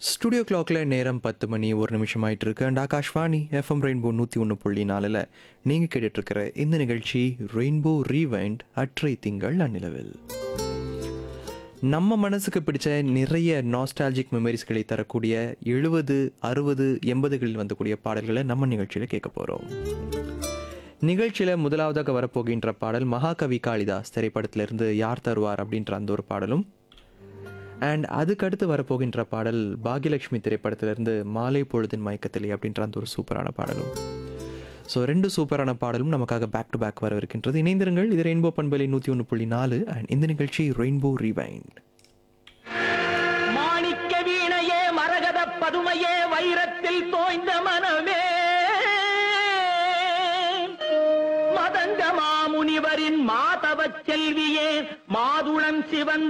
studio கிளாக்ல நேரம் பத்து மணி ஒரு நிமிஷம் ஆயிட்டு இருக்கு அண்ட் ஆகாஷ்வாணி எஃப்எம் ரெயின்போ நூற்றி ஒன்று புள்ளி நாலில் நீங்கள் கேட்டுட்டு இருக்கிற இந்த நிகழ்ச்சி ரெயின்போ ரீவைண்ட் அற்றை திங்கள் அந்நிலவில் நம்ம மனசுக்கு பிடிச்ச நிறைய நாஸ்டாலஜிக் மெமரிஸ்களை தரக்கூடிய எழுபது அறுபது எண்பதுகளில் வந்தக்கூடிய பாடல்களை நம்ம நிகழ்ச்சியில் கேட்க போகிறோம் நிகழ்ச்சியில் முதலாவதாக வரப்போகின்ற பாடல் மகாகவி காளிதாஸ் திரைப்படத்திலிருந்து யார் தருவார் அப்படின்ற அந்த ஒரு பாடலும் அண்ட் அதுக்கடுத்து வரப்போகின்ற பாடல் பாகியலட்சுமி திரைப்படத்திலிருந்து மாலை பொழுதின் மயக்கத்திலே அப்படின்ற அந்த ஒரு சூப்பரான பாடலும் ஸோ ரெண்டு சூப்பரான பாடலும் நமக்காக பேக் டு பேக் வரவிருக்கின்றது இணைந்திருங்கள் இது ரெயின்போ பண்பலை நூற்றி ஒன்று புள்ளி நாலு அண்ட் இந்த நிகழ்ச்சி ரெயின்போ ரிவைண்ட் மாணிக்க வீணையே மரகத பதுமையே வைரத்தில் தோய்ந்த மனமே மதங்க மாமுனிவரின் மாதவச் செல்வியே மாதுளம் சிவந்த